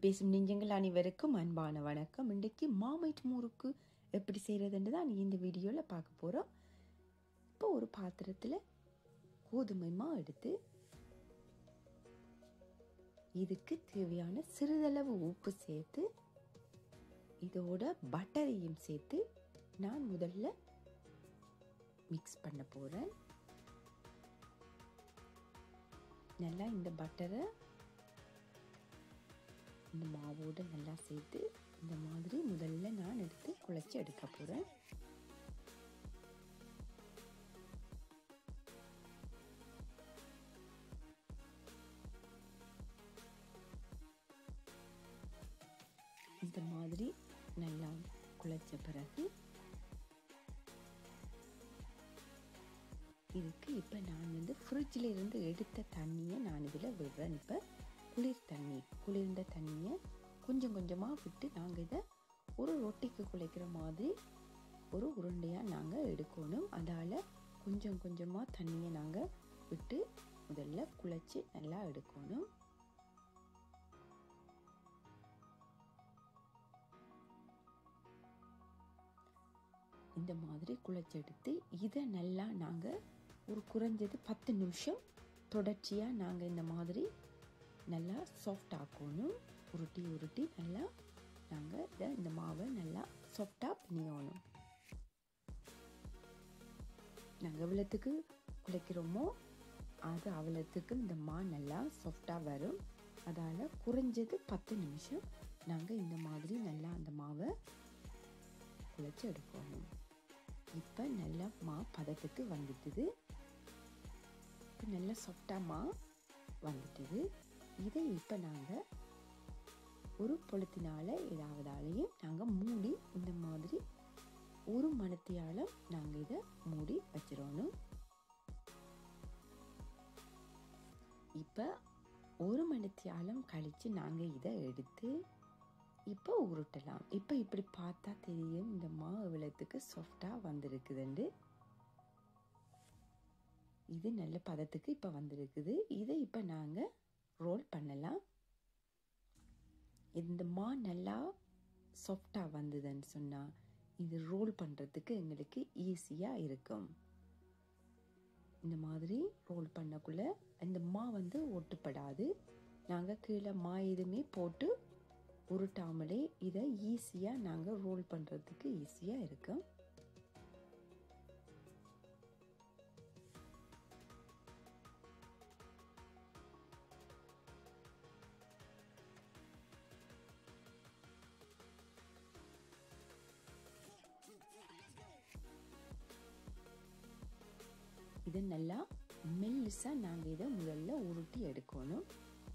பேசும் நெஞ்சங்கள் அனைவருக்கும் அன்பான வணக்கம் இன்றைக்கு மாமைட் முறுக்கு எப்படி செய்கிறதுன்னு தான் இந்த வீடியோவில் பார்க்க போகிறோம் இப்போ ஒரு பாத்திரத்தில் கோதுமை மா எடுத்து இதுக்கு தேவையான சிறிதளவு உப்பு சேர்த்து இதோட பட்டரையும் சேர்த்து நான் முதல்ல மிக்ஸ் பண்ண போகிறேன் நல்லா இந்த பட்டரை இந்த மாவோடு நல்லா சேர்த்து இந்த மாதிரி முதல்ல நான் எடுத்து குழச்சி எடுக்க போகிறேன் இந்த மாதிரி நல்லா குழைச்ச பிறகு இதுக்கு இப்போ நான் வந்து ஃப்ரிட்ஜில் இருந்து எடுத்த தண்ணியை நான் இதில் விடுறேன் இப்போ குளிர் தண்ணி குளிர்ந்த தண்ணியை கொஞ்சம் கொஞ்சமாக விட்டு நாங்கள் இதை ஒரு ரொட்டிக்கு குழைக்கிற மாதிரி ஒரு உருண்டையாக நாங்கள் எடுக்கணும் அதால் கொஞ்சம் கொஞ்சமாக தண்ணியை நாங்கள் விட்டு முதல்ல குழைச்சி நல்லா எடுக்கணும் இந்த மாதிரி குழைச்செடுத்து இதை நல்லா நாங்கள் ஒரு குறைஞ்சது பத்து நிமிஷம் தொடர்ச்சியாக நாங்கள் இந்த மாதிரி நல்லா சாஃப்ட் ஆக்கணும் உருட்டி உருட்டி நல்லா நாங்கள் இதை இந்த மாவை நல்லா சாஃப்டாக பிணியணும் நாங்கள் எவ்வளோத்துக்கு குழைக்கிறோமோ அது அவ்வளோத்துக்கு இந்த மா நல்லா சாஃப்டாக வரும் அதால் குறைஞ்சது பத்து நிமிஷம் நாங்கள் இந்த மாதிரி நல்லா அந்த மாவை குழைச்சி எடுக்கணும் இப்போ நல்லா மா பதத்துக்கு வந்துட்டுது இப்போ நல்லா சாஃப்டாக மா வந்துட்டுது இதை இப்போ நாங்கள் ஒரு பொழுத்தினால ஏதாவதாலையும் நாங்கள் மூடி இந்த மாதிரி ஒரு மணத்தியாலும் நாங்கள் இதை மூடி வச்சிடணும் இப்போ ஒரு மணித்தியாலம் கழித்து நாங்கள் இதை எடுத்து இப்போ உருட்டலாம் இப்போ இப்படி பார்த்தா தெரியும் இந்த மா எவ்வளோத்துக்கு சாஃப்டாக வந்திருக்குதுண்டு இது நல்ல பதத்துக்கு இப்போ வந்திருக்குது இதை இப்போ நாங்கள் ரோல் பண்ணலாம் இந்த மா நல்லா சாஃப்டாக வந்ததுன்னு சொன்னால் இது ரோல் பண்ணுறதுக்கு எங்களுக்கு ஈஸியாக இருக்கும் இந்த மாதிரி ரோல் பண்ணக்குள்ள இந்த மா வந்து ஒட்டுப்படாது நாங்கள் கீழே மா எதுவுமே போட்டு உருட்டாமலே இதை ஈஸியாக நாங்கள் ரோல் பண்ணுறதுக்கு ஈஸியாக இருக்கும் இதை நல்லா மெல்லிசாக நாங்கள் இதை முதல்ல உருட்டி எடுக்கணும்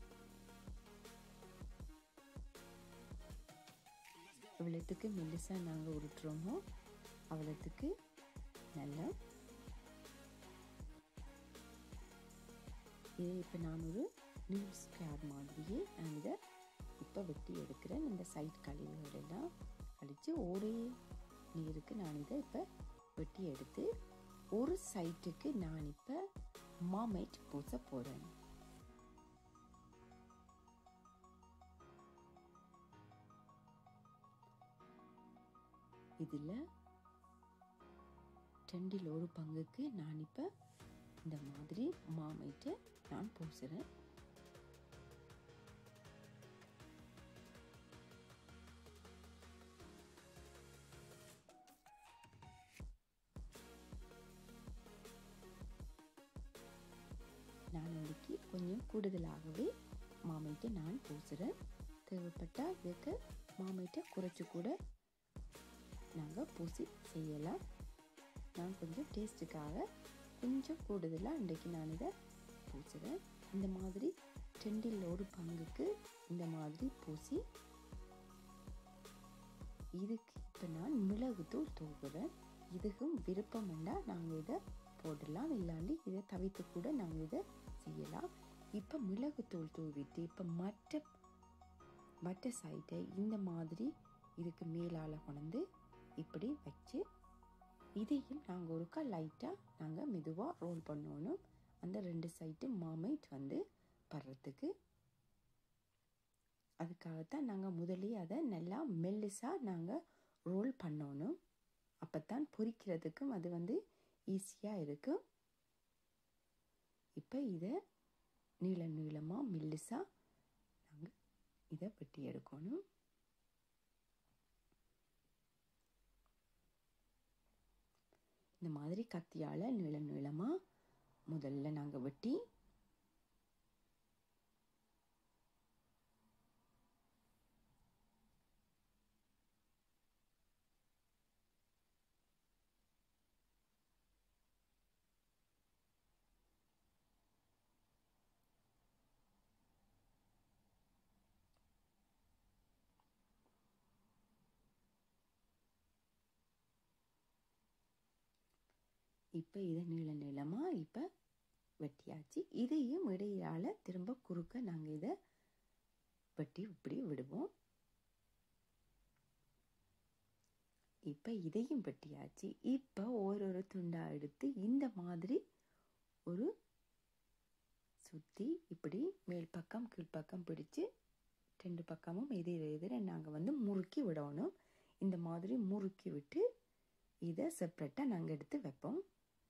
எவ்வளோத்துக்கு மெல்லிசாக நாங்கள் உருட்டுறோமோ அவ்வளோத்துக்கு நல்லா இதை இப்போ நான் ஒரு நியூஸ் ஸ்கேர் மாதிரியே நான் இதை இப்போ வெட்டி எடுக்கிறேன் இந்த சைட் கழிவுகளெல்லாம் கழித்து ஒரே நீருக்கு நான் இதை இப்போ வெட்டி எடுத்து ஒரு சைட்டுக்கு நான் இப்போ மாமைட் பூச போகிறேன் இதில் ரெண்டில் ஒரு பங்குக்கு நான் இப்போ இந்த மாதிரி மாமைட்டை நான் பூசுகிறேன் நான் இன்னைக்கு கொஞ்சம் கூடுதலாகவே மாமைட்டை நான் பூசுகிறேன் தேவைப்பட்டால் இதுக்கு மாமைட்டை குறைச்சி கூட நாங்கள் பூசி செய்யலாம் நான் கொஞ்சம் டேஸ்ட்டுக்காக கொஞ்சம் கூடுதலாக இன்றைக்கு நான் இதை பூசுகிறேன் இந்த மாதிரி ரெண்டில் ஒரு பங்குக்கு இந்த மாதிரி பூசி இதுக்கு இப்போ நான் மிளகுத்தூள் தூக்குறேன் இதுக்கும் விருப்பம் வேண்டாம் நாங்கள் இதை போடலாம் இல்லாண்டி இதை தவிர்த்து கூட நாங்கள் இதை செய்யலாம் இப்போ மிளகுத்தூள் தூவிட்டு இப்போ மற்ற மற்ற சைட்டை இந்த மாதிரி இதுக்கு மேலால் கொண்டு இப்படி வச்சு இதையும் நாங்கள் ஒருக்கா லைட்டாக நாங்கள் மெதுவாக ரோல் பண்ணணும் அந்த ரெண்டு சைட்டு மாமைட் வந்து படுறதுக்கு அதுக்காகத்தான் நாங்கள் முதலே அதை நல்லா மெல்லிசாக நாங்கள் ரோல் பண்ணணும் அப்போ தான் பொரிக்கிறதுக்கும் அது வந்து ஈஸியாக இருக்கும் இப்போ இதை நீள நீளமாக மெல்லிசாக நாங்கள் இதை வெட்டி எடுக்கணும் இந்த மாதிரி கத்தியால் நீள நீளமாக முதல்ல நாங்கள் வெட்டி இப்போ இதை நீள நீளமாக இப்போ வெட்டியாச்சு இதையும் இடையால் திரும்ப குறுக்க நாங்கள் இதை வெட்டி இப்படி விடுவோம் இப்போ இதையும் வெட்டியாச்சு இப்போ ஒரு ஒரு துண்டாக எடுத்து இந்த மாதிரி ஒரு சுற்றி இப்படி மேல் பக்கம் கீழ்ப்பக்கம் பிடிச்சு ரெண்டு பக்கமும் எதிர எதிர நாங்கள் வந்து முறுக்கி விடணும் இந்த மாதிரி முறுக்கி விட்டு இதை செப்ரேட்டாக நாங்கள் எடுத்து வைப்போம்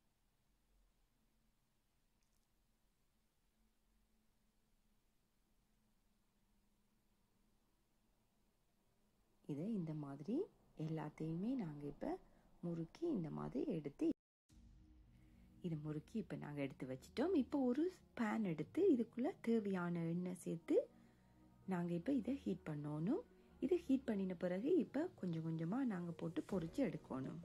இதை இந்த மாதிரி எல்லாத்தையுமே நாங்கள் இப்போ முறுக்கி இந்த மாதிரி எடுத்து இதை முறுக்கி இப்போ நாங்கள் எடுத்து வச்சிட்டோம் இப்போ ஒரு பேன் எடுத்து இதுக்குள்ளே தேவையான எண்ணெய் சேர்த்து நாங்கள் இப்போ இதை ஹீட் பண்ணணும் இதை ஹீட் பண்ணின பிறகு இப்போ கொஞ்சம் கொஞ்சமாக நாங்கள் போட்டு பொரித்து எடுக்கணும்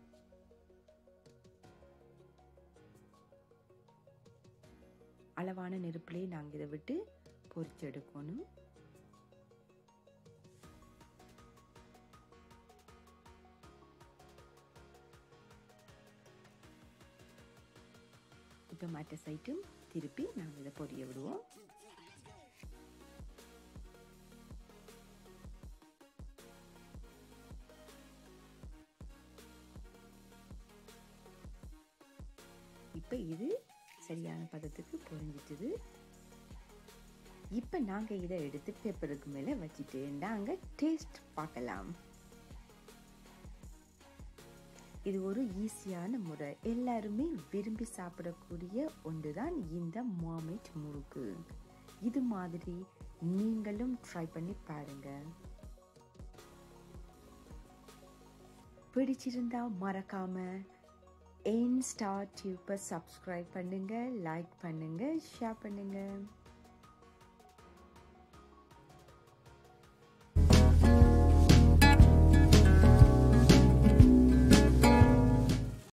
அளவான நெருப்புலேயே நாங்கள் இதை விட்டு பொரிச்சு எடுக்கணும் இப்போ மற்ற சைட்டும் திருப்பி நாங்கள் இதை பொரிய விடுவோம் இப்போ இது சரியான பதத்துக்கு பொரிஞ்சிட்டுது இப்போ நாங்கள் இதை எடுத்து பேப்பருக்கு மேலே வச்சுட்டு நாங்கள் டேஸ்ட் பார்க்கலாம் இது ஒரு ஈஸியான முறை எல்லாருமே விரும்பி சாப்பிடக்கூடிய ஒன்று தான் இந்த மாமிட் முறுக்கு இது மாதிரி நீங்களும் ட்ரை பண்ணி பாருங்க பிடிச்சிருந்தா மறக்காம என் ஸ்டார் டியூப்பை சப்ஸ்கிரைப் பண்ணுங்க லைக் பண்ணுங்க ஷேர் பண்ணுங்க